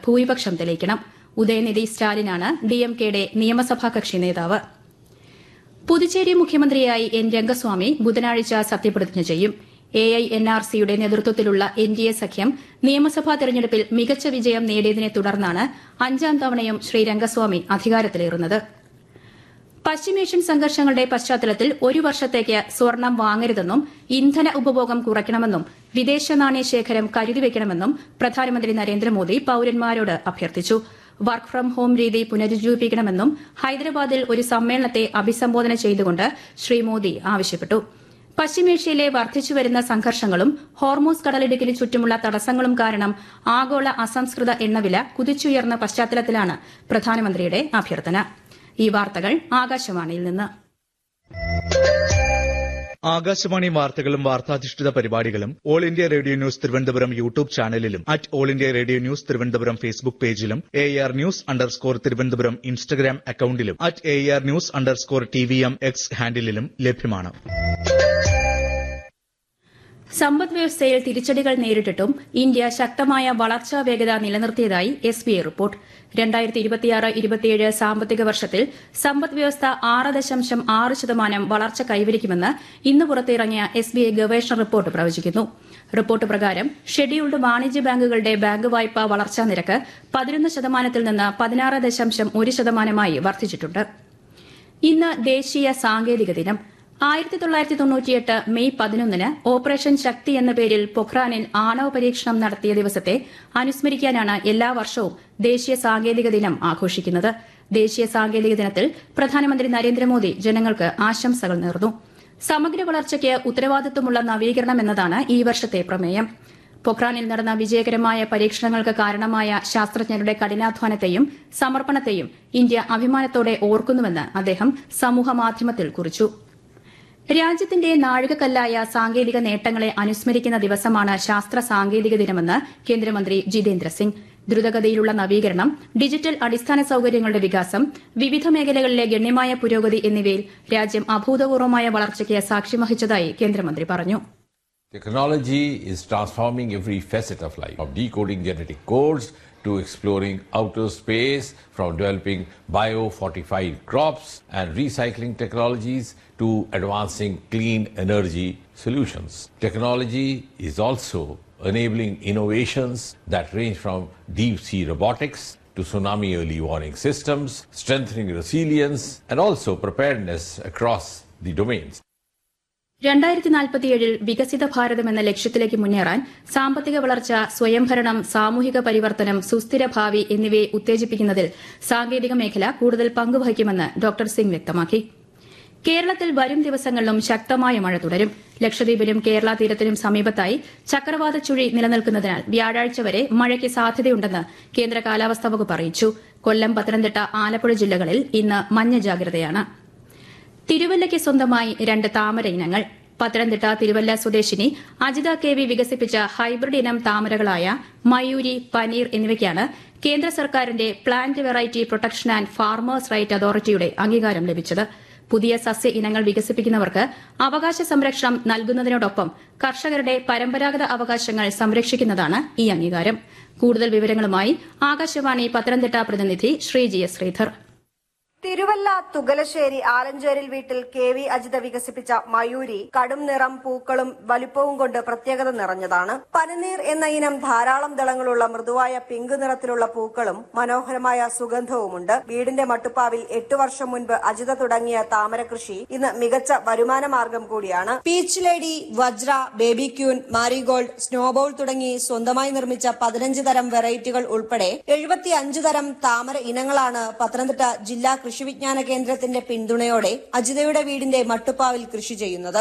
ഭൂരിപക്ഷം തെളിയിക്കണം ഉദയനിധി സ്റ്റാലിനാണ് ഡിഎംകെയുടെ നിയമസഭാ കക്ഷി നേതാവ് പുതുച്ചേരി മുഖ്യമന്ത്രിയായി എൻ രംഗസ്വാമി ബുധനാഴ്ച സത്യപ്രതിജ്ഞ ചെയ്യും എ ഐ എൻ ആർ സിയുടെ നേതൃത്വത്തിലുള്ള എൻ ഡി എ സഖ്യം നിയമസഭാ തെരഞ്ഞെടുപ്പിൽ മികച്ച വിജയം നേടിയതിനെ തുടർന്നാണ് അഞ്ചാം തവണയും ശ്രീ രംഗസ്വാമി അധികാരത്തിലേറുന്നത് പശ്ചിമേഷ്യൻ സംഘർഷങ്ങളുടെ പശ്ചാത്തലത്തിൽ ഒരു വർഷത്തേക്ക് സ്വർണം വാങ്ങരുതെന്നും ഇന്ധന ഉപഭോഗം കുറയ്ക്കണമെന്നും വിദേശ നാണയ ശേഖരം കരുതിവെക്കണമെന്നും പ്രധാനമന്ത്രി നരേന്ദ്രമോദി പൌരന്മാരോട് അഭ്യർത്ഥിച്ചു വർക്ക് ഫ്രം ഹോം രീതി പുനരുജ്ജീവിപ്പിക്കണമെന്നും ഹൈദരാബാദിൽ ഒരു സമ്മേളനത്തെ അഭിസംബോധന ചെയ്തുകൊണ്ട് ശ്രീ മോദി ആവശ്യപ്പെട്ടു പശ്ചിമേഷ്യയിലെ വർദ്ധിച്ചുവരുന്ന സംഘർഷങ്ങളും ഹോർമോസ് കടലിടുക്കിന് ചുറ്റുമുള്ള തടസ്സങ്ങളും കാരണം ആഗോള അസംസ്കൃത എണ്ണവില കുതിച്ചുയർന്ന പശ്ചാത്തലത്തിലാണ് പ്രധാനമന്ത്രിയുടെ അഭ്യർത്ഥന ഈ വാർത്തകൾ ആകാശവാണിയിൽ നിന്ന് ആകാശവാണി വാർത്തകളും വാർത്താധിഷ്ഠിത പരിപാടികളും All India Radio news Thiruvananthapuram YouTube ചാനലിലും at All India Radio news Thiruvananthapuram Facebook പേജിലും A R news underscore Thiruvananthapuram Instagram അക്കൌണ്ടിലും at A R news underscore T V M X ഹാൻഡിലും ലഭ്യമാണ് സമ്പദ് വ്യവസ്ഥയിൽ തിരിച്ചടികൾ നേരിട്ടിട്ടും ഇന്ത്യ ശക്തമായ വളർച്ചാ വേഗത നിലനിർത്തിയതായി എസ് ബി ഐ റിപ്പോർട്ട് രണ്ടായിരത്തി ഇരുപത്തിയാറ് ഇരുപത്തിയേഴ് സാമ്പത്തിക വർഷത്തിൽ സമ്പദ് വ്യവസ്ഥ ആറ് ദശാംശം ആറ് ശതമാനം വളർച്ച കൈവരിക്കുമെന്ന് ഇന്ന് പുറത്തിറങ്ങിയ എസ് ബി ഐ ഗവേഷണ റിപ്പോർട്ട് പ്രവചിക്കുന്നു റിപ്പോർട്ട് പ്രകാരം ഷെഡ്യൂൾഡ് വാണിജ്യ ബാങ്കുകളുടെ ബാങ്ക് വായ്പാ വളർച്ചാ നിരക്ക് പതിനൊന്ന് ശതമാനത്തിൽ നിന്ന് പതിനാറ് ദശാംശം ഒരു ശതമാനമായി വർദ്ധിച്ചിട്ടുണ്ട് ഇന്ന് ദേശീയ സാങ്കേതിക ദിനം ആയിരത്തി തൊള്ളായിരത്തി തൊണ്ണൂറ്റിയെട്ട് മെയ് പതിനൊന്നിന് ഓപ്പറേഷൻ ശക്തി എന്ന പേരിൽ പൊഖ്റാനിൽ ആണവ പരീക്ഷണം നടത്തിയ ദിവസത്തെ അനുസ്മരിക്കാനാണ് എല്ലാ വർഷവും ദേശീയ സാങ്കേതിക ദിനം ആഘോഷിക്കുന്നത് ദേശീയ സാങ്കേതിക ദിനത്തിൽ പ്രധാനമന്ത്രി നരേന്ദ്രമോദി ജനങ്ങൾക്ക് ആശംസകൾ നേർന്നു സമഗ്ര വളർച്ചയ്ക്ക് ഉത്തരവാദിത്വമുള്ള നവീകരണം എന്നതാണ് ഈ വർഷത്തെ പ്രമേയം പൊഖ്റാനിൽ നടന്ന വിജയകരമായ പരീക്ഷണങ്ങൾക്ക് കാരണമായ ശാസ്ത്രജ്ഞരുടെ കഠിനാധ്വാനത്തെയും സമർപ്പണത്തെയും ഇന്ത്യ അഭിമാനത്തോടെ ഓർക്കുന്നുവെന്ന് അദ്ദേഹം സമൂഹമാധ്യമത്തിൽ കുറിച്ചു രാജ്യത്തിന്റെ നാഴികക്കല്ലായ സാങ്കേതിക നേട്ടങ്ങളെ അനുസ്മരിക്കുന്ന ദിവസമാണ് ശാസ്ത്ര സാങ്കേതിക ദിനമെന്ന് കേന്ദ്രമന്ത്രി ജിതേന്ദ്ര സിംഗ് ദ്രുതഗതിയിലുള്ള നവീകരണം ഡിജിറ്റൽ അടിസ്ഥാന സൌകര്യങ്ങളുടെ വികാസം വിവിധ മേഖലകളിലെ ഗണ്യമായ പുരോഗതി എന്നിവയിൽ രാജ്യം അഭൂതപൂർവമായ വളർച്ചയ്ക്ക് സാക്ഷ്യം വഹിച്ചതായി കേന്ദ്രമന്ത്രി പറഞ്ഞു Technology is transforming every facet of life, from decoding genetic codes to exploring outer space, from developing bio-fortified crops and recycling technologies to advancing clean energy solutions. Technology is also enabling innovations that range from deep sea robotics to tsunami early warning systems, strengthening resilience and also preparedness across the domains. രണ്ടായിരത്തി നാൽപ്പത്തിയേഴിൽ വികസിത ഭാരതം എന്ന ലക്ഷ്യത്തിലേക്ക് മുന്നേറാൻ സാമ്പത്തിക വളർച്ച സ്വയംഭരണം സാമൂഹിക പരിവർത്തനം സുസ്ഥിര ഭാവി എന്നിവയെ ഉത്തേജിപ്പിക്കുന്നതിൽ സാങ്കേതിക മേഖല കൂടുതൽ പങ്കുവഹിക്കുമെന്ന് ഡോക്ടർ സിംഗ് വ്യക്തമാക്കി കേരളത്തിൽ വരും ദിവസങ്ങളിലും ശക്തമായ മഴ തുടരും ലക്ഷദ്വീപിലും കേരള തീരത്തിനും സമീപത്തായി ചക്രവാത ചുഴി നിലനിൽക്കുന്നതിനാൽ വ്യാഴാഴ്ച വരെ മഴയ്ക്ക് സാധ്യതയുണ്ടെന്ന് കേന്ദ്ര കാലാവസ്ഥാ വകുപ്പ് അറിയിച്ചു കൊല്ലം പത്തനംതിട്ട ആലപ്പുഴ ജില്ലകളിൽ ഇന്ന് മഞ്ഞ ജാഗ്രതയാണ് തിരുവല്ലയ്ക്ക് സ്വന്തമായി രണ്ട് താമര ഇനങ്ങൾ പത്തനംതിട്ട തിരുവല്ല സ്വദേശിനി അജിത കെ വി വികസിപ്പിച്ച ഹൈബ്രിഡ് ഇനം താമരകളായ മയൂരി പനീർ എന്നിവയ്ക്കാണ് കേന്ദ്ര സർക്കാരിന്റെ plant variety protection and farmers right അതോറിറ്റിയുടെ അംഗീകാരം ലഭിച്ചത് പുതിയ സസ്യ ഇനങ്ങൾ വികസിപ്പിക്കുന്നവർക്ക് അവകാശ സംരക്ഷണം നൽകുന്നതിനോടൊപ്പം കർഷകരുടെ പരമ്പരാഗത അവകാശങ്ങൾ സംരക്ഷിക്കുന്നതാണ് ഈ അംഗീകാരം കൂടുതൽ വിവരങ്ങളുമായി ആകാശവാണി പത്തനംതിട്ട പ്രതിനിധി ശ്രീജി എസ് ശ്രീധർ തിരുവല്ല തുകലശ്ശേരി ആലഞ്ചേരിൽ വീട്ടിൽ കെ വി അജിത വികസിപ്പിച്ച മയൂരി കടും നിറം പൂക്കളും വലിപ്പവും കൊണ്ട് പ്രത്യേകത നിറഞ്ഞതാണ് പനിനീർ എന്ന ഇനം ധാരാളം ദളങ്ങളുള്ള മൃദുവായ പിങ്ക് നിറത്തിലുള്ള പൂക്കളും മനോഹരമായ സുഗന്ധവുമുണ്ട് വീടിന്റെ മട്ടുപ്പാവിൽ എട്ടു വർഷം മുൻപ് അജിത തുടങ്ങിയ താമര കൃഷി ഇന്ന് മികച്ച വരുമാന മാർഗം കൂടിയാണ് peach lady Vajra baby queen marigold snowball തുടങ്ങി സ്വന്തമായി നിർമ്മിച്ച പതിനഞ്ച് തരം വെറൈറ്റികൾ ഉൾപ്പെടെ എഴുപത്തി അഞ്ച് തരം താമര ഇനങ്ങളാണ് പത്തനംതിട്ട ജില്ലാ കൃഷി വിജ്ഞാന കേന്ദ്രത്തിന്റെ പിന്തുണയോടെ അജിതയുടെ വീടിന്റെ മട്ടുപ്പാവിൽ കൃഷി ചെയ്യുന്നത്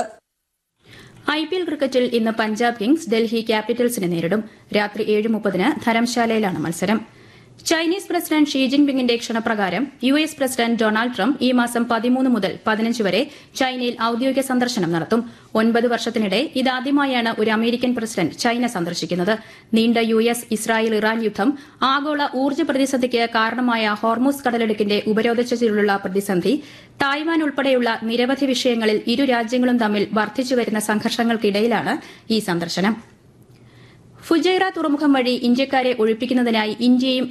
ഐ പി എൽ ക്രിക്കറ്റിൽ ഇന്ന് പഞ്ചാബ് കിങ്സ് ഡൽഹി ക്യാപിറ്റൽസിനെ നേരിടും രാത്രി ഏഴ് മുപ്പതിന് ധരംശാലയിലാണ് മത്സരം ചൈനീസ് പ്രസിഡന്റ് ഷീ ജിൻപിങ്ങിന്റെ ക്ഷണപ്രകാരം U S president Donald Trump ഈ മാസം പതിമൂന്ന് മുതൽ പതിനഞ്ച് വരെ ചൈനയിൽ ഔദ്യോഗിക സന്ദർശനം നടത്തും ഒൻപത് വർഷത്തിനിടെ ഇതാദ്യമായാണ് ഒരു അമേരിക്കൻ പ്രസിഡന്റ് ചൈന സന്ദർശിക്കുന്നത് നീണ്ട യു എസ് ഇസ്രായേൽ ഇറാൻ യുദ്ധം ആഗോള ഊർജ്ജ പ്രതിസന്ധിക്ക് കാരണമായ ഹോർമൂസ് കടലിടുക്കിന്റെ ഉപരോധിച്ചതിലുള്ള പ്രതിസന്ധി തായ്വാൻ ഉൾപ്പെടെയുള്ള നിരവധി വിഷയങ്ങളിൽ ഇരു രാജ്യങ്ങളും തമ്മിൽ വർദ്ധിച്ചുവരുന്ന സംഘർഷങ്ങൾക്കിടയിലാണ് ഈ സന്ദർശനം ഫുജൈറ തുറമുഖം വഴി ഇന്ത്യക്കാരെ ഒഴിപ്പിക്കുന്നതിനായി ഇന്ത്യയും